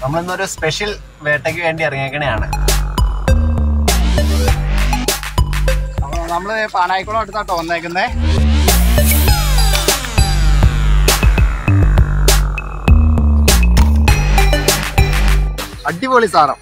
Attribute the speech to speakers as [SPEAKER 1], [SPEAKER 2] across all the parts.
[SPEAKER 1] നമ്മളിന്നൊരു special വേട്ടയ്ക്ക് വേണ്ടി ഇറങ്ങിയേക്കണെയാണ്
[SPEAKER 2] അപ്പൊ നമ്മള് പാനായിക്കുളം അടുത്താട്ടോ വന്നേക്കുന്നേ അടിപൊളി സാധനം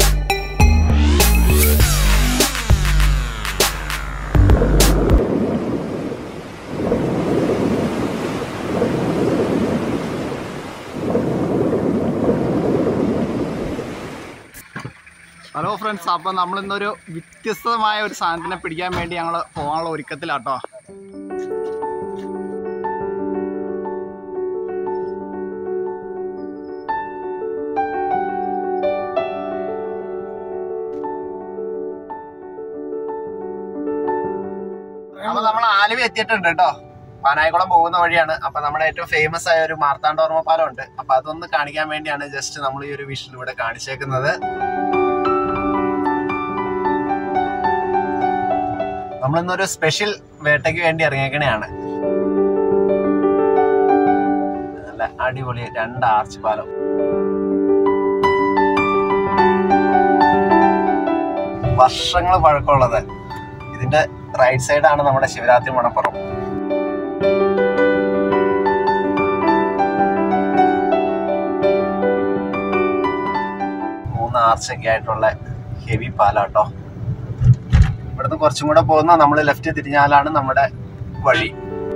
[SPEAKER 2] ഹലോ ഫ്രണ്ട്സ് അപ്പോൾ നമ്മൾ ഇന്നൊരു വ്യത്യസ്തമായ ഒരു സാധനത്തിനെ പിടിക്കാൻ വേണ്ടി ഞങ്ങൾ പോകാനുള്ള ഒരുക്കത്തിലാട്ടോ
[SPEAKER 1] അപ്പൊ നമ്മൾ ആലുവ എത്തിയിട്ടുണ്ട് കേട്ടോ പാനായിക്കുളം പോകുന്ന വഴിയാണ് അപ്പൊ നമ്മുടെ ഏറ്റവും ഫേമസ് ആയ ഒരു മാർത്താണ്ഡോർമ്മ പാലം ഉണ്ട് അപ്പൊ അതൊന്ന് കാണിക്കാൻ വേണ്ടിയാണ് ജസ്റ്റ് നമ്മൾ ഈ ഒരു വിഷനിലൂടെ കാണിച്ചേക്കുന്നത് നമ്മളിന്നൊരു സ്പെഷ്യൽ വേട്ടയ്ക്ക് വേണ്ടി ഇറങ്ങിയേക്കണെയാണ് നല്ല അടിപൊളി രണ്ട് ആർച്ച് പാലം വർഷങ്ങൾ പഴക്കമുള്ളത് ഇതിന്റെ റൈറ്റ് സൈഡാണ് നമ്മുടെ ശിവരാത്രി മണപ്പുറം മൂന്ന് ആർച്ചൊക്കെ ആയിട്ടുള്ള ഹെവി പാലാട്ടോ ഇവിടുന്ന് കുറച്ചും കൂടെ പോകുന്ന നമ്മൾ ലെഫ്റ്റ് തിരിഞ്ഞാലാണ് നമ്മുടെ വഴി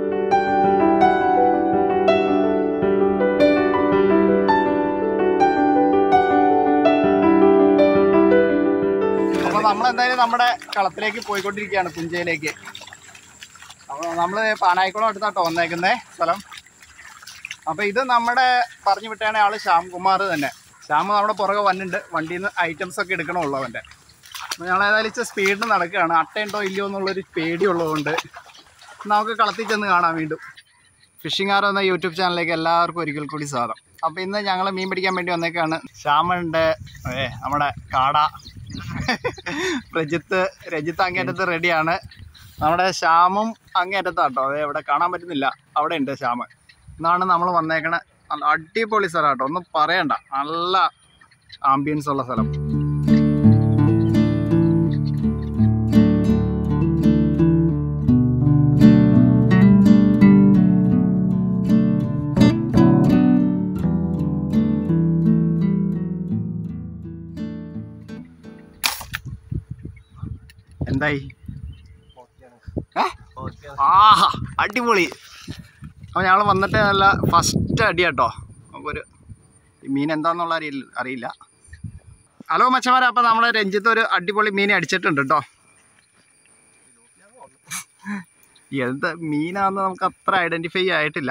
[SPEAKER 2] അപ്പോൾ നമ്മൾ എന്തായാലും നമ്മുടെ കളത്തിലേക്ക് പോയിക്കൊണ്ടിരിക്കുകയാണ് പുഞ്ചയിലേക്ക് അപ്പോൾ നമ്മൾ പാനായിക്കുളം അടുത്താട്ടോ വന്നേക്കുന്നേ സ്ഥലം അപ്പോൾ ഇത് നമ്മുടെ പറഞ്ഞു വിട്ടാണ് ആള് ശ്യാംകുമാർ തന്നെ ശ്യാം നമ്മുടെ പുറകെ വന്നിട്ടുണ്ട് വണ്ടിയിൽ നിന്ന് ഐറ്റംസ് ഒക്കെ എടുക്കണമുള്ളൂ അവൻ്റെ അപ്പോൾ ഞങ്ങൾ ഏതായാലും ഇച്ചിരി സ്പീഡിൽ നടക്കുകയാണ് അട്ടയുണ്ടോ ഇല്ലയോ എന്നുള്ളൊരു പേടിയുള്ളതുകൊണ്ട് നമുക്ക് കളത്തിൽ ചെന്ന് കാണാം വീണ്ടും ഫിഷിംഗ് ആറോ എന്ന യൂട്യൂബ് ചാനലിലേക്ക് എല്ലാവർക്കും ഒരിക്കൽ കൂടി സ്വാഗതം അപ്പോൾ ഇന്ന് ഞങ്ങൾ മീൻ പിടിക്കാൻ വേണ്ടി വന്നേക്കാണ് ശ്യാമുണ്ട് ഏ നമ്മുടെ കാട പ്രജിത്ത് രജിത്ത് അങ്ങേറ്റത്ത് റെഡിയാണ് നമ്മുടെ ശ്യാമും അങ്ങേറ്റത്താട്ടോ അതെ ഇവിടെ കാണാൻ പറ്റുന്നില്ല അവിടെ ഉണ്ട് ശ്യാമ് എന്നാണ് നമ്മൾ വന്നേക്കണ നല്ല അടിപൊളി സ്ഥലം കേട്ടോ ഒന്നും പറയണ്ട നല്ല ആംബിയൻസ് ഉള്ള സ്ഥലം എന്തായി ഏ? ആഹാ അടിപൊളി അപ്പോൾ ഞങ്ങൾ വന്നിട്ട് നല്ല ഫസ്റ്റ് അടി കേട്ടോ നമുക്കൊരു ഈ മീൻ എന്താന്നുള്ള അറിയില്ല അറിയില്ല ഹലോ മച്ചമാരെ അപ്പോൾ നമ്മൾ രഞ്ജിത്ത് ഒരു അടിപൊളി മീൻ അടിച്ചിട്ടുണ്ട് കേട്ടോ എന്ത് മീനാന്ന് നമുക്ക് അത്ര ഐഡന്റിഫൈ ആയിട്ടില്ല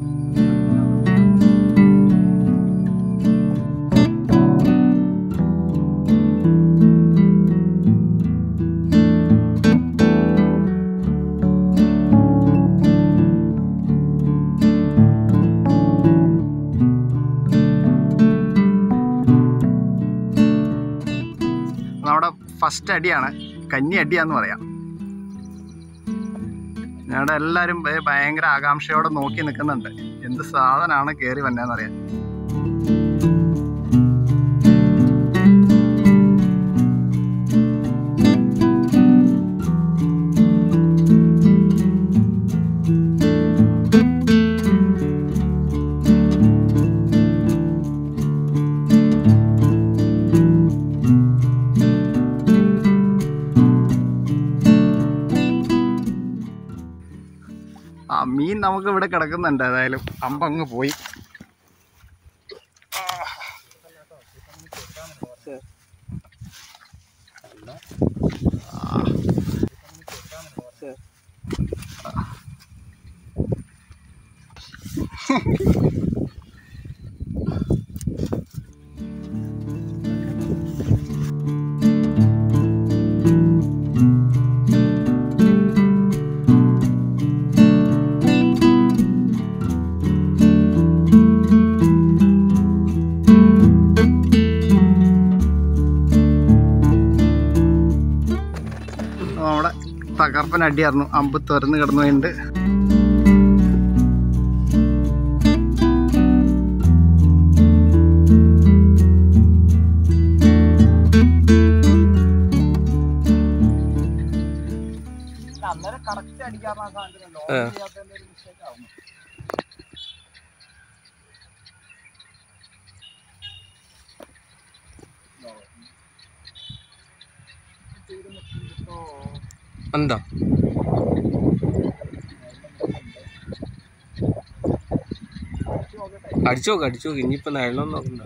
[SPEAKER 2] നമ്മുടെ ഫസ്റ്റ് അടിയാണ് കന്നി അടിയാന്ന് പറയാം ഞങ്ങളുടെ എല്ലാവരും ഭയ- ഭയങ്കര ആകാംക്ഷയോടെ നോക്കി നിൽക്കുന്നുണ്ട് എന്ത് സാധനമാണ് കയറി വന്നതെന്നറിയാൻ ആ മീൻ നമുക്ക് ഇവിടെ കിടക്കുന്നുണ്ട് ഏതായാലും അമ്പങ്ങ് പോയി നമ്മുടെ തകർപ്പൻ അടിയായിരുന്നു അമ്പ് തുറന്ന് കിടന്നു പോയിട്ടുണ്ട് കാരണം ആ സാധനത്തിന് ലോഡ്
[SPEAKER 3] ആ.
[SPEAKER 2] ചെയ്യാത്തതിന്റെ ഒരു mistake ആവുന്നു.
[SPEAKER 3] ഉണ്ടോ അടിച്ചു നോക്ക് അടിച്ചു നോക്ക് ഇനിയിപ്പോ നിഴലൊന്നും നോക്കണ്ട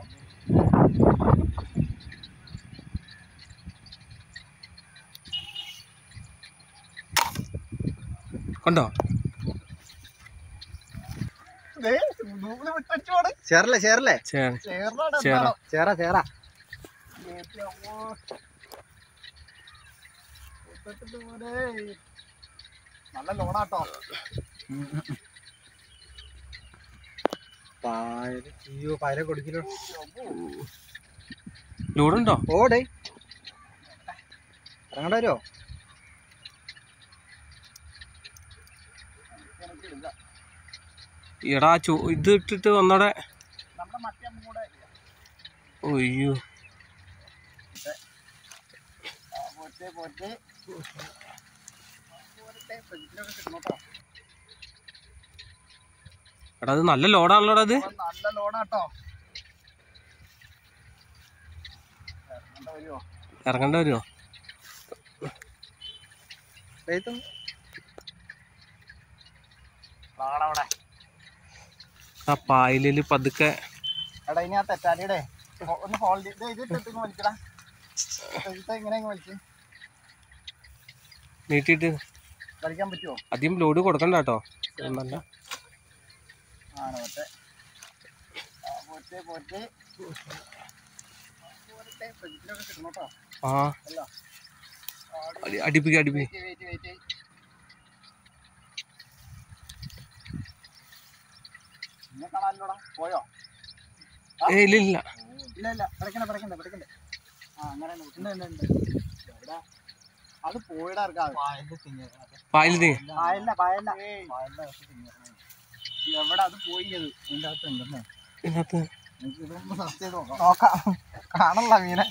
[SPEAKER 3] കണ്ടോ
[SPEAKER 2] ദേ, നൂല് വിട്ടച്ചോട്.
[SPEAKER 4] ചേറല്ലേ ചേറല്ലേ
[SPEAKER 3] ചേ
[SPEAKER 2] ചേർന്നാണ്
[SPEAKER 3] ചേറ.
[SPEAKER 2] എന്താണോ?
[SPEAKER 4] ചേറ ചേറ
[SPEAKER 2] ഏറ്റി അമ്മോ. വിട്ടിട്ട് പോരെ. നല്ല ലോണാട്ടോ
[SPEAKER 4] പായല് അയ്യോ പായലെ കൊടുക്കില്ലോ
[SPEAKER 3] ലോഡുണ്ടോ
[SPEAKER 4] ഓടേ ഇറങ്ങണ്ട വരുമോ
[SPEAKER 3] എടാ ചോ ഇത് ഇട്ടിട്ട് ഒന്നോടെ
[SPEAKER 2] നമ്മുടെ മറ്റേ അമ്മ കൂടെ
[SPEAKER 3] ഒയ്യോ
[SPEAKER 2] ആ, പോറ്റെ പോറ്റെ പോരട്ടെ, ഫ്രിഡ്ജിലൊക്കെ കിട്ടണോട്ടോ.
[SPEAKER 3] എടാ അത് നല്ല ലോഡാണല്ലോടാ അത്
[SPEAKER 2] അപ്പൊ നല്ല ലോണാട്ടോ ഇറങ്ങണ്ട വരുമോ
[SPEAKER 3] ഇറങ്ങണ്ട വരുമോ
[SPEAKER 4] പെയ്ത്തും
[SPEAKER 2] അവിടെ
[SPEAKER 3] ആ പായലില് പതുക്കെ
[SPEAKER 2] എടാ ഇനി ആ തെറ്റാലിയുടെ ഒന്ന് ഹോൾഡ് ചെയ്ത് ഇത് ഇട്ടിട്ട് ഇങ്ങ് വലിക്കടാ ഇത് ഇങ്ങനെ ഇങ്ങ് വലിക്ക്
[SPEAKER 3] നീട്ടിയിട്ട്
[SPEAKER 2] വലിക്കാൻ പറ്റുമോ
[SPEAKER 3] അധികം ലോഡ് കൊടുക്കണ്ട കേട്ടോ നല്ല
[SPEAKER 2] ആണ് മറ്റേ ആ, പോറ്റെ പോറ്റെ പോരട്ടെ ഫ്രിഡ്ജിലൊക്കെ കിട്ടണോട്ടോ
[SPEAKER 3] ആ
[SPEAKER 2] അല്ല
[SPEAKER 3] അടി- അടിപ്പിക്ക് അടിപ്പിക്ക്
[SPEAKER 2] വെയിറ്റ് വെയിറ്റ് വെയിറ്റ് ഇന്നെ കാണാനില്ലോടാ പോയോ
[SPEAKER 3] ഏ ഇല്ല ഇല്ല
[SPEAKER 2] ഇല്ല ഇല്ല പിടക്കണ്ട പിടക്കണ്ട പിടക്കണ്ട ആ അങ്ങനെ ഉണ്ട് ഉണ്ട് ഉണ്ട് എവിടാ അത് പോയിടാ ഇറക്കാം
[SPEAKER 3] പായല് നീ
[SPEAKER 2] പായല്ല പായല്ല എവിടെ അത് പോയി അത് ഇതിന്റെ അകത്ത് ഉണ്ടെന്നേ
[SPEAKER 3] ഇതിനകത്ത്
[SPEAKER 2] എനിക്ക് ഇതൊന്ന് സെർച്ച് ചെയ്ത് നോക്കാം നോക്കാം കാണല്ല മീനെ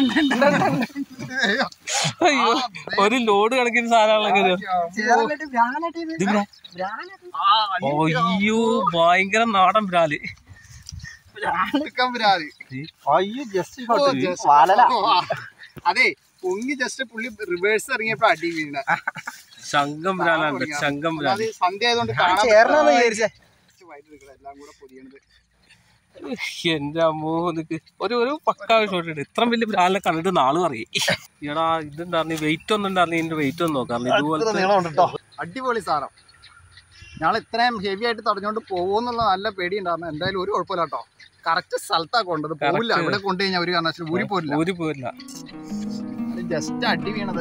[SPEAKER 3] അയ്യോ ഒരു ലോഡ് കണക്കിന് സാധനങ്ങളൊക്കെ ഇതില്ല അയ്യോ ഭയങ്കര നാടൻ ബ്രാല്
[SPEAKER 2] അയ്യോ ജസ്റ്റ് അതെ പൊങ്ങി ജസ്റ്റ് പുള്ളി റിവേഴ്സ് ഇറങ്ങിയപ്പോ അടി വീണ
[SPEAKER 3] ശങ്കം ബ്രാലുണ്ട് ശങ്കം
[SPEAKER 2] അത്
[SPEAKER 3] ബ്രാല്
[SPEAKER 2] സന്ധ്യ ആയതുകൊണ്ട് കാണാൻ
[SPEAKER 4] ചേർന്നാന്ന് വിചാരിച്ചേ
[SPEAKER 2] വൈകിട്ട് എടുക്കണം എല്ലാം കൂടെ പൊതിയണത്
[SPEAKER 3] എന്റെ അമ്മോ നിക്ക് ഒരു ഒരു പക്കാ ഷോട്ട് ഇട്ട് ഇത്ര വലിയ ബ്രാലിനെ കണ്ടിട്ട് നാളും അറിയും എടാ ഇതുണ്ടായിരുന്നു വെയിറ്റ് ഒന്നും ഉണ്ടായിരുന്നു ഇതിന്റെ വെയിറ്റ് ഒന്ന് നോക്കാം ഇതുപോലത്തെ
[SPEAKER 2] അടിപൊളി സാധനം ഞങ്ങൾ ഇത്രയും ഹെവി ആയിട്ട് തടഞ്ഞുകൊണ്ട് പോകുമെന്നുള്ള നല്ല പേടി ഉണ്ടായിരുന്നു എന്തായാലും ഒരു കുഴപ്പമില്ല കേട്ടോ കറക്റ്റ് സ്ഥലത്താ കൊണ്ടത് പോവില്ല
[SPEAKER 3] Correct.
[SPEAKER 2] ഇവിടെ കൊണ്ടു കഴിഞ്ഞാൽ ഒരു കാരണവശാലും ഊരി പോരില്ല
[SPEAKER 3] ഊരി പോരില്ല
[SPEAKER 2] ജസ്റ്റ് അടി വീണത്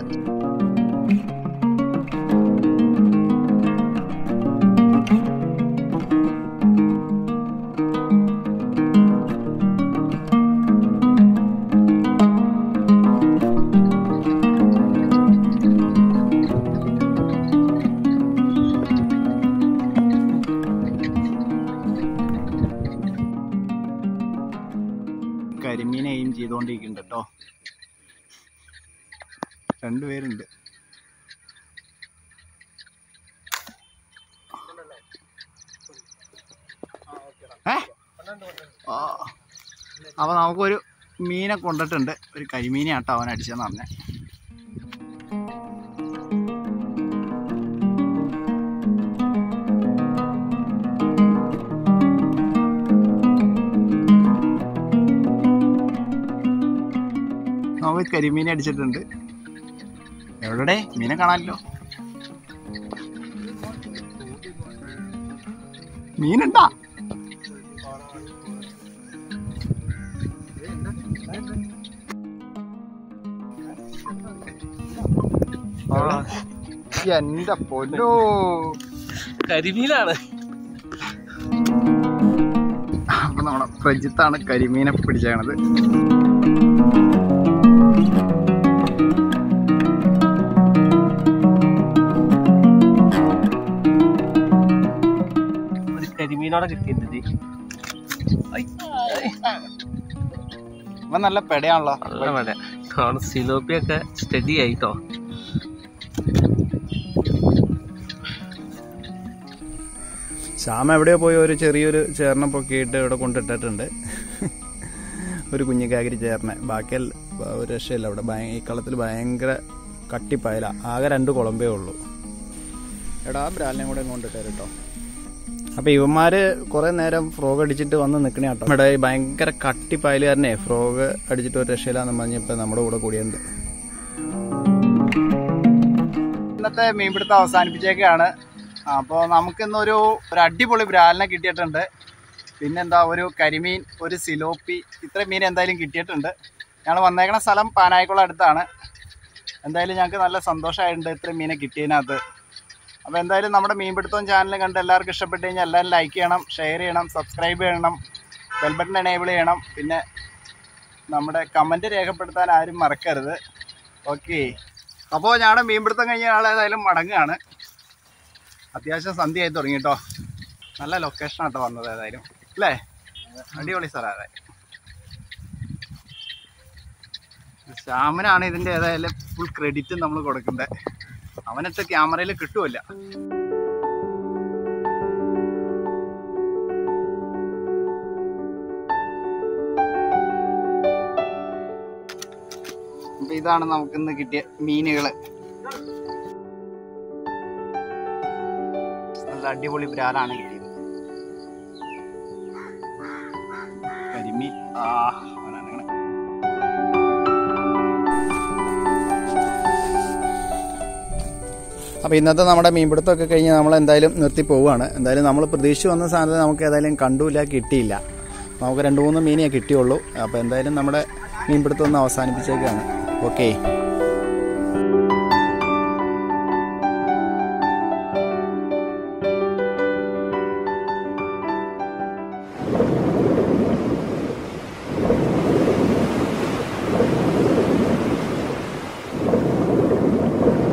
[SPEAKER 2] കരിമീനെ എയിം ചെയ്തുകൊണ്ടിരിക്കുന്നുണ്ട് കേട്ടോ രണ്ടുപേരുണ്ട് ഏ? ആ. അപ്പൊ നമുക്കൊരു മീനെ കൊണ്ടിട്ടുണ്ട് ഒരു കരിമീനെ ആട്ടോ അവൻ അടിച്ചെന്ന് പറഞ്ഞേ നമുക്ക് കരിമീനെ അടിച്ചിട്ടുണ്ട് എവിടെ മീനെ കാണാമല്ലോ മീനുണ്ടാ എന്റെ പൊന്നോ
[SPEAKER 3] കരിമീനാണ്
[SPEAKER 2] അപ്പൊ നമ്മുടെ പ്രജിത്താണ് കരിമീനെ പിടിച്ചത്
[SPEAKER 3] ഒരു കരിമീനോടെ കിട്ടിയിട്ടുണ്ട്
[SPEAKER 2] ഇവൻ നല്ല പെടയാണല്ലോ
[SPEAKER 3] നല്ല മഴ ആണ് സിലോപ്പിയൊക്കെ സ്റ്റഡി ആയിട്ടോ
[SPEAKER 2] ശ്യാമ എവിടെയോ പോയി ഒരു ചെറിയൊരു ചേർണം പൊക്കിയിട്ട് ഇവിടെ കൊണ്ടിട്ടിട്ടുണ്ട് ഒരു കുഞ്ഞിക്കാകിരി ചേർന്നെ ബാക്കി ഒരു രക്ഷയില്ല അവിടെ ഭയ- ഈ കളത്തിൽ ഭയങ്കര കട്ടിപ്പയല ആകെ രണ്ട് കുളമ്പേ ഉള്ളൂ എടാ ആ ബ്രാലിനെയും കൂടെ കൊണ്ടിട്ടേ കേട്ടോ അപ്പൊ ഇവന്മാര് കുറെ നേരം ഫ്രോഗ് അടിച്ചിട്ട് വന്ന് നിക്കണേ കേട്ടോ ഇവിടെ ഈ ഭയങ്കര കട്ടിപ്പയലുകാരനെ ഫ്രോഗ് അടിച്ചിട്ട് ഒരു രക്ഷയില്ലാന്ന് പറഞ്ഞപ്പോ നമ്മുടെ കൂടെ കൂടിയത് ഇന്നത്തെ മീൻപിടുത്തം അവസാനിപ്പിച്ചേക്കാണ് അപ്പോൾ നമുക്കിന്നൊരു ഒരു അടിപൊളി ബ്രാലിനെ കിട്ടിയിട്ടുണ്ട് പിന്നെന്താ ഒരു കരിമീൻ ഒരു സിലോപ്പി ഇത്രയും മീൻ എന്തായാലും കിട്ടിയിട്ടുണ്ട് ഞങ്ങൾ വന്നേക്കണ സ്ഥലം പാനായിക്കുളം അടുത്താണ് എന്തായാലും ഞങ്ങൾക്ക് നല്ല സന്തോഷമായിട്ടുണ്ട് ഇത്രയും മീനെ കിട്ടിയതിനകത്ത് അപ്പോൾ എന്തായാലും നമ്മുടെ മീൻപിടുത്തം ചാനൽ കണ്ട് എല്ലാവർക്കും ഇഷ്ടപ്പെട്ട് കഴിഞ്ഞാൽ എല്ലാവരും ലൈക്ക് ചെയ്യണം ഷെയർ ചെയ്യണം സബ്സ്ക്രൈബ് ചെയ്യണം ബെൽ ബട്ടൺ എനേബിൾ ചെയ്യണം പിന്നെ നമ്മുടെ കമൻറ്റ് രേഖപ്പെടുത്താൻ ആരും മറക്കരുത് ഓക്കെ അപ്പോൾ ഞങ്ങളുടെ മീൻപിടുത്തം കഴിഞ്ഞ ആൾ ഏതായാലും മടങ്ങുകയാണ് അത്യാവശ്യം സന്ധ്യയായി തുടങ്ങി കേട്ടോ നല്ല ലൊക്കേഷനാട്ടോ വന്നത് ഏതായാലും അല്ലേ അടിപൊളി സ്ഥലം ഏതായാലും ശ്യാമനാണ് ഇതിൻ്റെ ഏതായാലും ഫുൾ ക്രെഡിറ്റ് നമ്മൾ കൊടുക്കുന്നത് അവനത്തെ ക്യാമറയിൽ കിട്ടുമല്ല അപ്പൊ ഇതാണ് നമുക്കിന്ന് കിട്ടിയ മീനുകള് നല്ല അടിപൊളി ബ്രാലാണ് കിട്ടിയത് കരിമീൻ ആ അവനാണ് ഇങ്ങനെ. അപ്പോൾ ഇന്നത്തെ നമ്മുടെ മീൻപിടുത്തമൊക്കെ കഴിഞ്ഞ് നമ്മൾ എന്തായാലും നിർത്തി പോവുകയാണ് എന്തായാലും നമ്മൾ പ്രതീക്ഷിച്ച് വന്ന സാധനത്തെ നമുക്ക് ഏതായാലും കണ്ടുമില്ല കിട്ടിയില്ല നമുക്ക് രണ്ട് മൂന്ന് മീനേ കിട്ടിയുള്ളൂ അപ്പോൾ എന്തായാലും നമ്മുടെ മീൻപിടുത്തം ഒന്ന് അവസാനിപ്പിച്ചേക്കാണ് ഓക്കെ